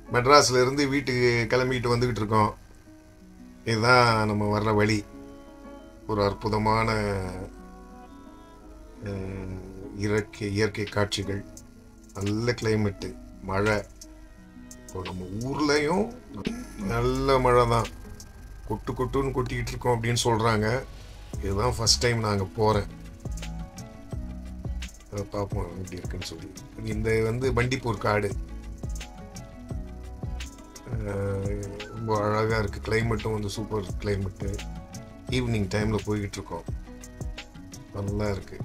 மெட்ராஸ்ல இருந்து வீட்டுக்கு கிளம்பிட்டு வந்துக்கிட்டு இருக்கோம் இதுதான் நம்ம வர்ற வழி ஒரு அற்புதமான அஹ், இயற்கை இயற்கை காட்சிகள் நல்ல கிளைமேட்டு மழை இப்போ நம்ம ஊர்லயும் நல்ல மழை தான் கொட்டு கொட்டுன்னு கொட்டிக்கிட்டு இருக்கோம் அப்படின்னு சொல்றாங்க இதுதான் ஃபர்ஸ்ட் டைம் நாங்கள் போகிறேன் பார்ப்போம் எப்படி இருக்குன்னு சொல்லி இந்த வந்து பண்டிப்பூர் காடு அஹ் ரொம்ப அழகாக இருக்குது கிளைமேட்டும் வந்து சூப்பர் கிளைமேட்டு ஈவினிங் டைமில் போய்கிட்டு இருக்கோம் நல்லா இருக்கு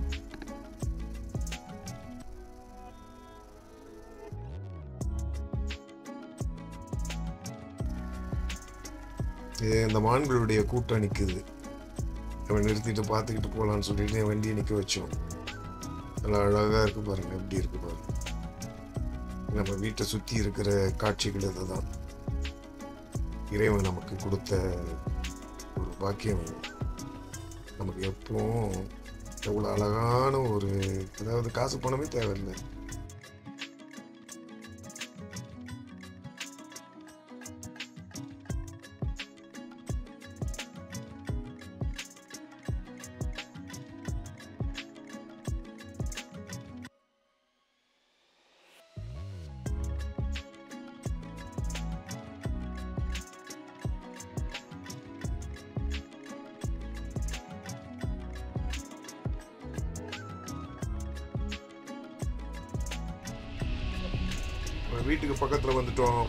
இது இந்த மான்களுடைய கூட்டம் நிற்குது அவன் நிறுத்திட்டு பார்த்துக்கிட்டு போகலான்னு சொல்லிட்டு என் வண்டியை நிற்க வச்சோம் நல்லா அழகாக இருக்கு பாருங்க எப்படி இருக்கு பாருங்க நம்ம வீட்டை சுற்றி இருக்கிற காட்சிகள் இதுதான் இறைவன் நமக்கு கொடுத்த ஒரு பாக்கியம் நமக்கு எப்பவும் எவ்வளோ அழகான ஒரு அதாவது காசு பணமே தேவையில்லை நம்ம வீட்டுக்கு பக்கத்தில் வந்துட்டோம்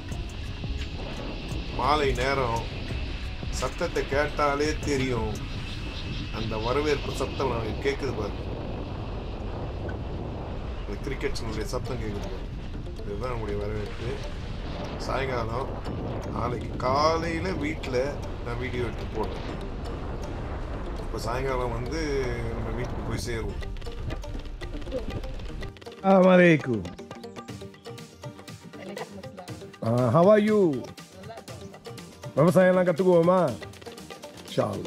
மாலை நேரம் சத்தத்தை கேட்டாலே தெரியும் அந்த வரவேற்பு சத்தம் நமக்கு கேட்குது பாருங்க அந்த கிரிக்கெட்ஸினுடைய சத்தம் கேட்குது பாருங்க இதுதான் நம்முடைய வரவேற்பு சாயங்காலம் நாளைக்கு காலையில் வீட்டில் நான் வீடியோ எடுத்து போட்டேன் இப்போ சாயங்காலம் வந்து நம்ம வீட்டுக்கு போய் சேருவோம் Assalamualaikum. Uh, how are you? விவசாயம் எல்லாம் கற்றுக்குவோமா ஷால்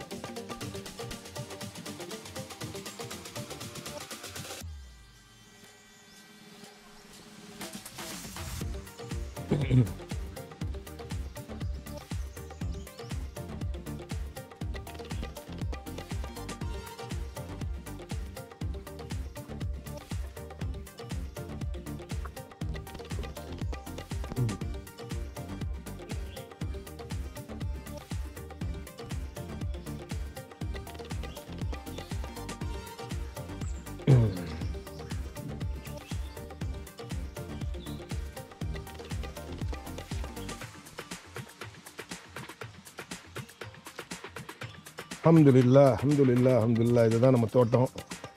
அல்ஹம்துலில்லா அல்ஹம்துலில்லா அல்ஹம்துலில்லா இதுதான் நம்ம தோட்டம்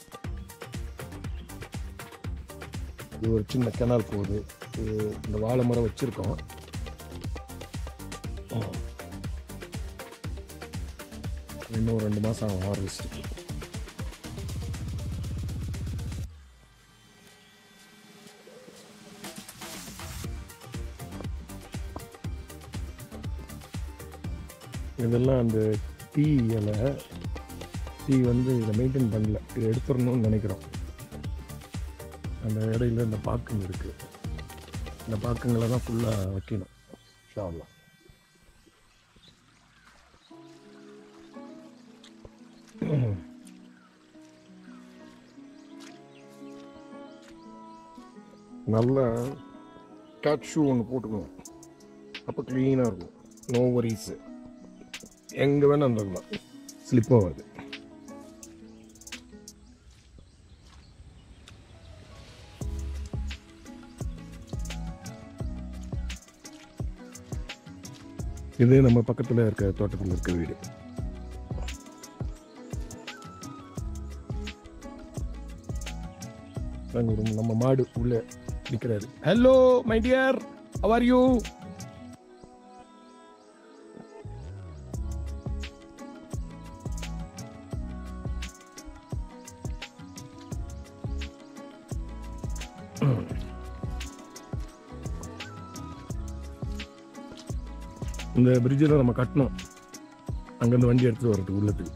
இது ஒரு சின்ன கெனால் போகுது இது இந்த வாழை மரம் வச்சுருக்கோம் இன்னும் ரெண்டு மாதம் ஆகும் ஹார்வெஸ்ட்டுக்கு இதெல்லாம் அந்த டீ இலை டீ வந்து இதை மெயின்டைன் பண்ணல இதை எடுத்துடணும்னு நினைக்கிறோம் அந்த இடையில இந்த பாக்குங்க இருக்குது இந்த பாக்குங்களை தான் ஃபுல்லாக வைக்கணும் இன்ஷா அல்லாஹ். நல்ல கேட் ஷூ ஒன்று போட்டுக்கணும் அப்போ க்ளீனாக இருக்கும் நோ வரிஸு எங்கே வேணால் இருக்கலாம் ஸ்லிப் ஆகாது இது நம்ம பக்கத்தில் இருக்க தோட்டத்தில் இருக்க வீடு அங்க ஒரு நம்ம மாடு உள்ள நிற்கிறாரு hello my dear how are you இந்த பிரிட்ஜில் நம்ம கட்டணும் அங்கேருந்து வண்டி எடுத்துட்டு வர்றதுக்கு உள்ளத்துக்கு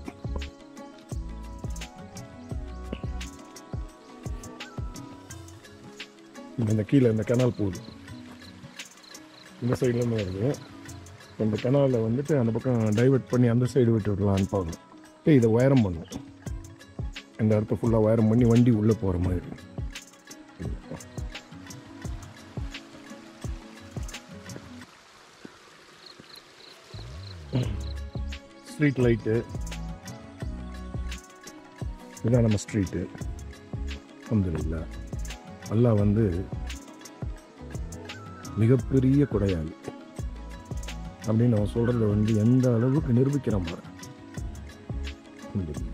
இந்த கீழே இந்த கெனால் போகுது இந்த சைட்லேருந்து வருது இந்த கனாலில் வந்துட்டு அந்த பக்கம் டைவர்ட் பண்ணி அந்த சைடு விட்டு விடலான்னு பார்க்கணும் ஏய் இதை உயரம் பண்ணும் இந்த இடத்த ஃபுல்லாக உயரம் பண்ணி வண்டி உள்ளே போகிற மாதிரி ஸ்ட்ரீட் லைட்டு இதுதான் நம்ம ஸ்ட்ரீட்டு அல்ஹம்துலில்லா அல்லாஹ் வந்து மிகப்பெரிய கொடையாளி அப்படின்னு அவன் சொல்கிறத வந்து எந்த அளவுக்கு நிரூபிக்கிறான் பாரு அல்ஹம்துலில்லாஹ்.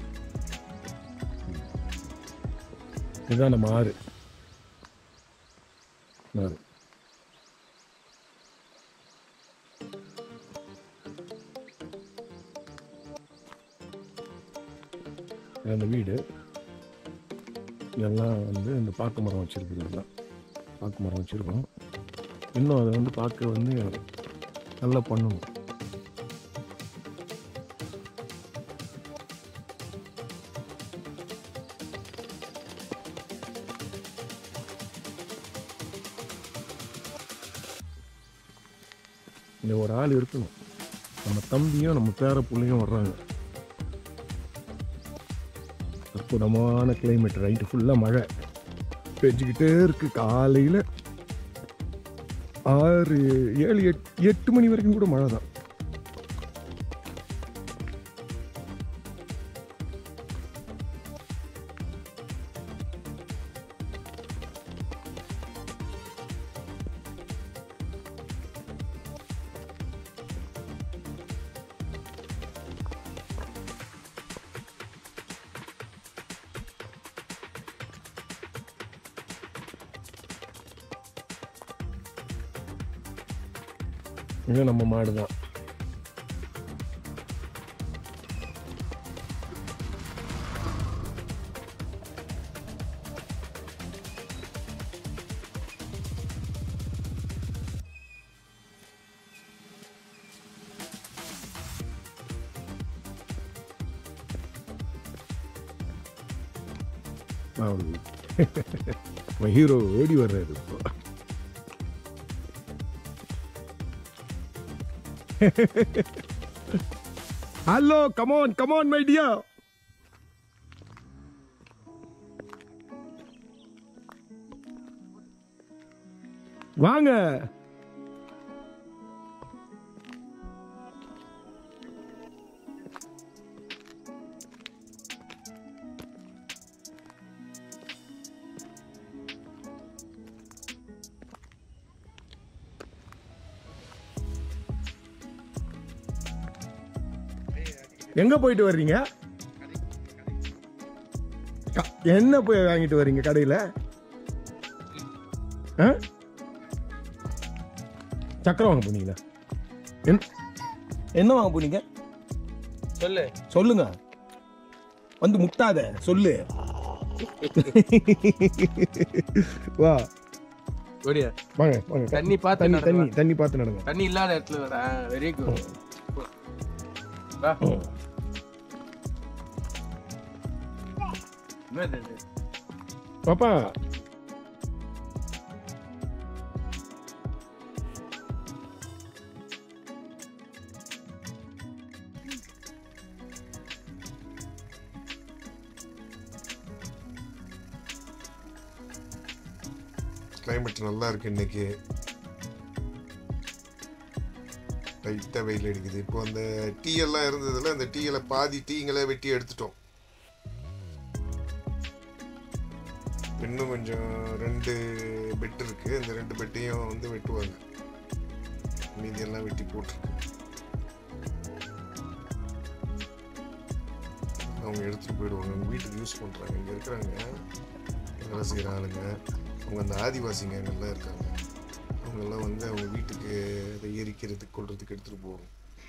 இதுதான் நம்ம ஆறு ஆறு இது அந்த வீடு இதெல்லாம் வந்து இந்த பாக்கு மரம் வச்சுருக்குது பாக்கு மரம் வச்சுருக்கோம் இன்னும் அதை வந்து பார்க்க வந்து நல்லா பண்ணணும் இந்த ஒரு ஆள் இருக்கணும் நம்ம தம்பியும் நம்ம பேர பிள்ளையும் வர்றாங்க அற்புதமான கிளைமேட் ரைட்டு ஃபுல்லாக மழை பெஞ்சிக்கிட்டே இருக்கு காலையில் ஆறு ஏழு எட் எட்டு மணி வரைக்கும் கூட மழை தான் இது நம்ம மாடு தான் ஹீரோ ஓடி வர்றாரு இப்போ hello come on come on my dear வாங்க எங்க போயிட்டு வர்றீங்க க- என்ன போய் வாங்கிட்டு வர்றீங்க கடையில ஆ? சக்கரை வாங்க போனீங்களா என்ன- என்ன வாங்க போனீங்க சொல்லு சொல்லுங்க வந்து முட்டாத சொல்லு வா ஓடியா வாங்க வாங்க தண்ணி பார்த்து தண்ணி நடந்து தண்ணி வா. தண்ணி பார்த்து நடங்க தண்ணி இல்லாத இடத்துல வரா வெரி குட் வா என்னது இது? பாப்பா கிளைமேட் நல்லா இருக்கு இன்னைக்கு லைட்டாக வெயில் அடிக்குது இப்போ அந்த டீ எல்லாம் இருந்ததுல அந்த டீயில பாதி டீங்களை வெட்டி எடுத்துட்டோம் இன்னும் கொஞ்சம் ரெண்டு பெட் இருக்கு இந்த ரெண்டு பெட்டையும் வந்து வெட்டுவாங்க மீதியெல்லாம் வெட்டி போட்டிருக்கு அவங்க எடுத்துட்டு போயிடுவாங்க அவங்க வீட்டுக்கு யூஸ் பண்றாங்க இங்க இருக்கிறாங்க வேலை செய்கிற ஆளுங்க அவங்க அந்த ஆதிவாசிங்க அங்கெல்லாம் இருக்காங்க அவங்கெல்லாம் வந்து அவங்க வீட்டுக்கு அதை எரிக்கிறதுக்கு கொள்றதுக்கு எடுத்துட்டு போவாங்க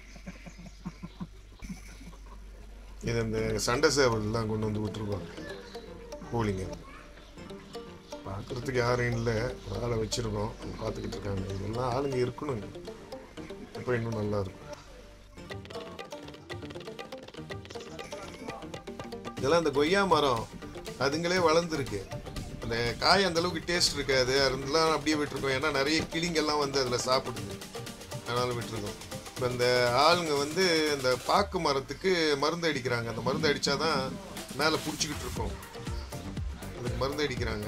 இது அந்த சண்டை சேவல்லாம் கொண்டு வந்து விட்டுருப்பாங்க கோழிங்க பார்க்கறதுக்கு யாரும் இல்லை ஆளை வச்சிருக்கோம் அவங்க பார்த்துக்கிட்டு இருக்காங்க இதெல்லாம் ஆளுங்க இருக்கணும் அப்போ இன்னும் நல்லா இருக்கும் இதெல்லாம் இந்த கொய்யா மரம் அதுங்களே வளர்ந்துருக்கு அந்த காய் அந்த அளவுக்கு டேஸ்ட் இருக்காது அதெல்லாம் அப்படியே விட்டுருக்கோம் ஏன்னா நிறைய கிளிங்கெல்லாம் வந்து அதில் சாப்பிடுது அதனால விட்டுருக்கோம் இப்போ இந்த ஆளுங்க வந்து இந்த பாக்கு மரத்துக்கு மருந்து அடிக்கிறாங்க அந்த மருந்து அடித்தாதான் மேலே பிடிச்சிக்கிட்டு இருக்கோம் அதுக்கு மருந்து அடிக்கிறாங்க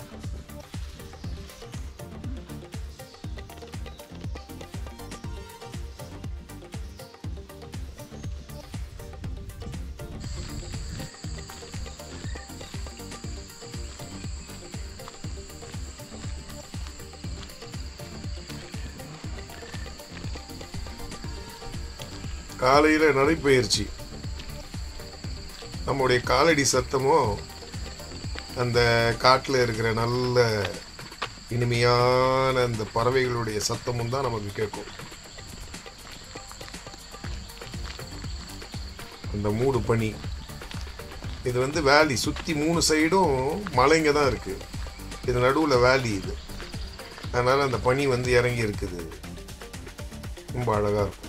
காலையில் நடைப்பயிற்சி நம்முடைய காலடி சத்தமும் அந்த காட்டில் இருக்கிற நல்ல இனிமையான அந்த பறவைகளுடைய சத்தமும் தான் நமக்கு கேட்கும் அந்த மூடு பனி இது வந்து வேலி சுற்றி மூணு சைடும் மலைங்க தான் இருக்குது இது நடுவில் வேலி இது அதனால் அந்த பனி வந்து இறங்கி இருக்குது ரொம்ப அழகாக இருக்கும்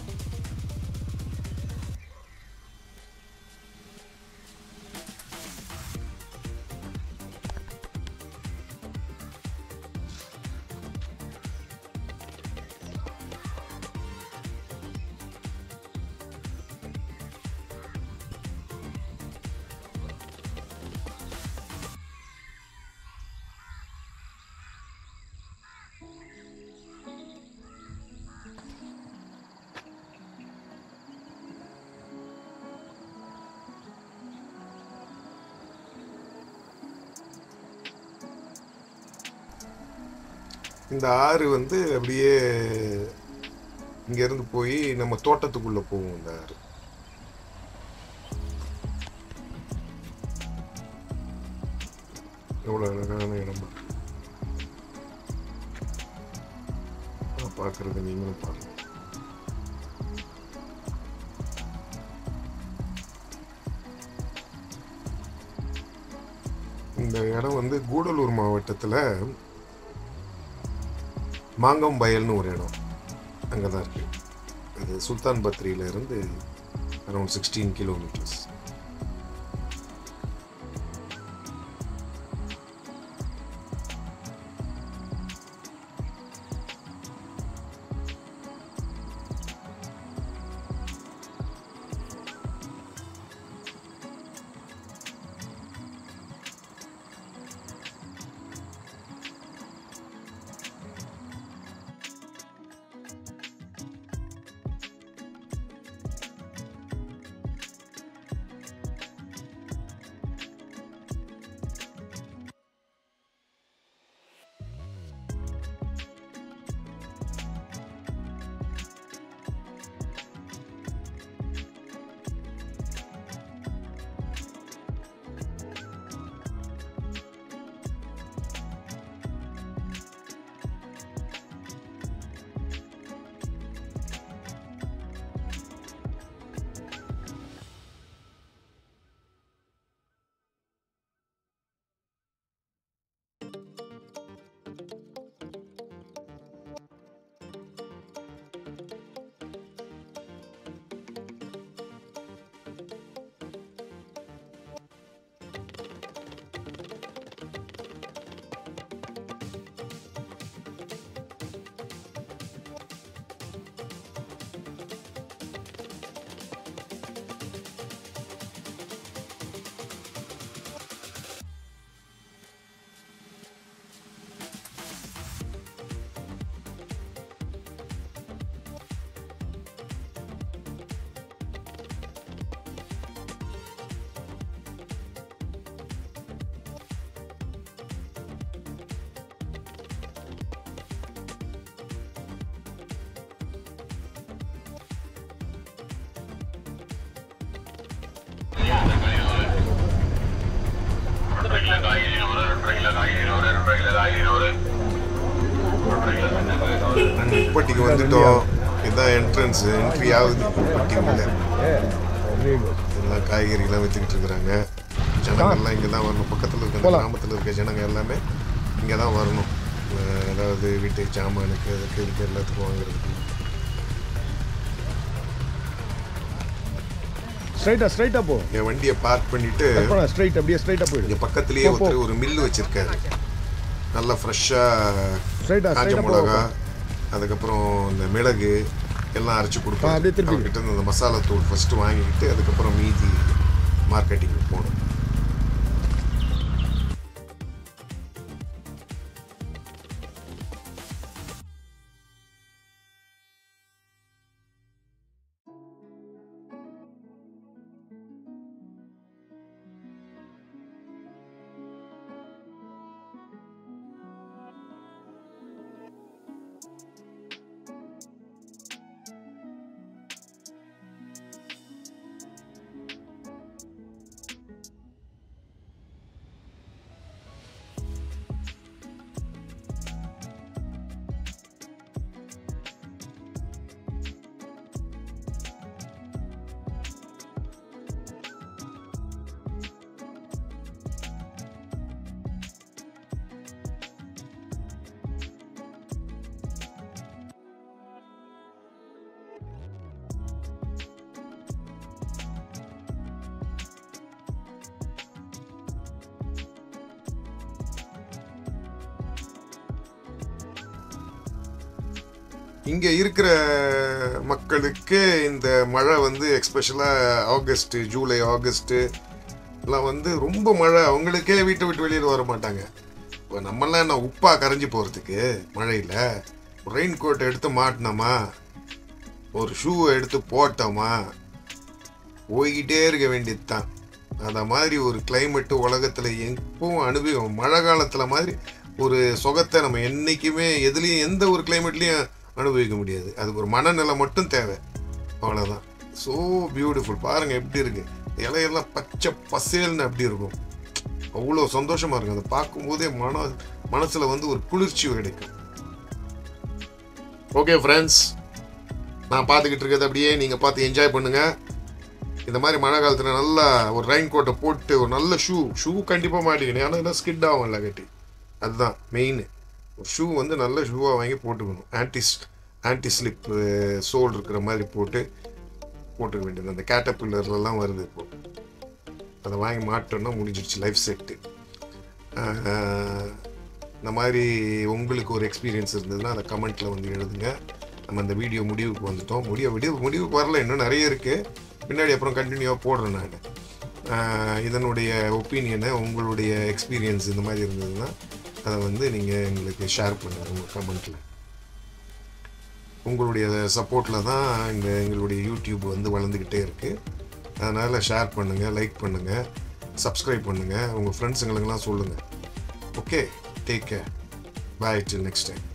இந்த ஆறு வந்து அப்படியே இங்கேருந்து போய் நம்ம தோட்டத்துக்குள்ளே போகும் இந்த ஆறு எவ்வளோ அழகான இடம் பார்க்குறது நீங்களும் பாருங்க இந்த இடம் வந்து கூடலூர் மாவட்டத்தில் மாங்கம்பயல்னு ஒரு இடம் அங்கே தான் இருக்கு அது சுல்தான் பத்ரியில இருந்து அரௌண்ட் சிக்ஸ்டீன் கிலோமீட்டர்ஸ் உப்பட்டிக்கு வந்துட்டோம் இதுதான் என்ட்ரன்ஸ் என்ட்ரி ஆகுது உப்பட்டி உள்ள வெரி குட் எல்லாம் காய்கறிலாம் வித்துக்கிட்டு இருக்கிறாங்க ஜனங்கள்லாம் இங்கே தான் வரணும் பக்கத்தில் இருக்க அந்த கிராமத்தில் இருக்க ஜனங்க எல்லாமே இங்கே தான் வரணும் அஹ் அதாவது வீட்டுக்கு ஜாமானுக்கு அதுக்கு இதுக்கு எல்லாத்துக்கும் வாங்குறதுக்கு ஸ்ட்ரைட்டா ஸ்ட்ரைட்டா போ என் வண்டியை பார்க் பண்ணிட்டு கற்பனா ஸ்ட்ரைட் அப்படியே ஸ்ட்ரைட்டா போயிடு இங்க பக்கத்துலயே போ, போ. ஒருத்தர் ஒரு மில்லு வச்சிருக்காரு நல்லா ஃப்ரெஷ்ஷாக ஸ்ட்ரைட்டா காஞ்ச ஸ்ட்ரைட்டா போ மிளகா அதுக்கப்புறம் இந்த மிளகு எல்லாம் அரைச்சு ஆ, கொடுப்பாங்க அப்படியே திருப்பி. அவர்கிட்ட இருந்து அந்த மசாலா தூள் ஃபர்ஸ்ட் வாங்கிக்கிட்டு அதுக்கப்புறம் மீதி மார்க்கெட்டிங் போகணும் இங்க இருக்கிற மக்களுக்கு இந்த மழை வந்து எக்ஸ்பெஷலா ஆகஸ்ட் ஜூலை ஆகஸ்ட் எல்லாம் வந்து ரொம்ப மழை அவங்களுக்கே வீட்டை விட்டு வெளியில் வர மாட்டாங்க இப்போ நம்மெல்லாம் என்ன உப்பா கரைஞ்சி போகிறதுக்கு மழையில் ரெயின் கோட் எடுத்து மாட்டினோமா ஒரு ஷூவை எடுத்து போட்டோமா போய்கிட்டே இருக்க வேண்டியது தான் அந்த மாதிரி ஒரு கிளைமேட்டு உலகத்தில் எப்பவும் அனுபவம் மழை காலத்தில் மாதிரி ஒரு சுகத்தை நம்ம என்றைக்குமே எதுலேயும் எந்த ஒரு கிளைமேட்லேயும் அனுபவிக்க முடியாது அதுக்கு ஒரு மனநிலை மட்டும் தேவை அவ்வளோதான் ஸோ பியூட்டிஃபுல் பாருங்கள் எப்படி இருக்கு இலையெல்லாம் பச்சை பசேல்னு அப்படி இருக்கும் அவ்வளோ சந்தோஷமா இருக்கும் அதை பார்க்கும்போதே மன மனசில் வந்து ஒரு குளிர்ச்சி கிடைக்கும் ஓகே ஃப்ரெண்ட்ஸ் நான் பார்த்துக்கிட்டு இருக்கிறது அப்படியே நீங்கள் பார்த்து என்ஜாய் பண்ணுங்க இந்த மாதிரி மழை காலத்தில் நல்லா ஒரு ரெயின் கோட்டை போட்டு ஒரு நல்ல ஷூ ஷூ கண்டிப்பாக மாட்டிக்கணும் ஏன்னா இதெல்லாம் ஸ்கிட் ஆகும் இல்லை கட்டி அதுதான் மெயின் ஒரு ஷூ வந்து நல்ல ஷூவாக வாங்கி போட்டுக்கணும் ஆன்டி ஆன்டி ஸ்லிப் சோல் இருக்கிற மாதிரி போட்டு போட்டுக்க வேண்டியது அந்த கேட்டபில்லர்லாம் வருது இப்போ அதை வாங்கி மாட்டோம்னா முடிஞ்சிடுச்சு லைஃப் செட்டு இந்த மாதிரி உங்களுக்கு ஒரு எக்ஸ்பீரியன்ஸ் இருந்ததுன்னா அதை கமெண்ட்டில் வந்து எழுதுங்க நம்ம அந்த வீடியோ முடிவுக்கு வந்துட்டோம் முடிவு முடிவு முடிவுக்கு வரல இன்னும் நிறைய இருக்குது பின்னாடி அப்புறம் கண்டினியூவாக போடுறேன் நான் இதனுடைய ஒப்பீனியனை உங்களுடைய எக்ஸ்பீரியன்ஸ் இந்த மாதிரி இருந்ததுன்னா அதை வந்து நீங்கள் எங்களுக்கு ஷேர் பண்ணுங்கள் உங்கள் கமெண்ட்டில் உங்களுடைய சப்போர்ட்டில் தான் இந்த எங்களுடைய யூடியூப் வந்து வளர்ந்துக்கிட்டே இருக்குது அதனால் ஷேர் பண்ணுங்கள் லைக் பண்ணுங்கள் சப்ஸ்கிரைப் பண்ணுங்கள் உங்கள் ஃப்ரெண்ட்ஸுங்களுக்கெல்லாம் சொல்லுங்கள் okay take care bye till next time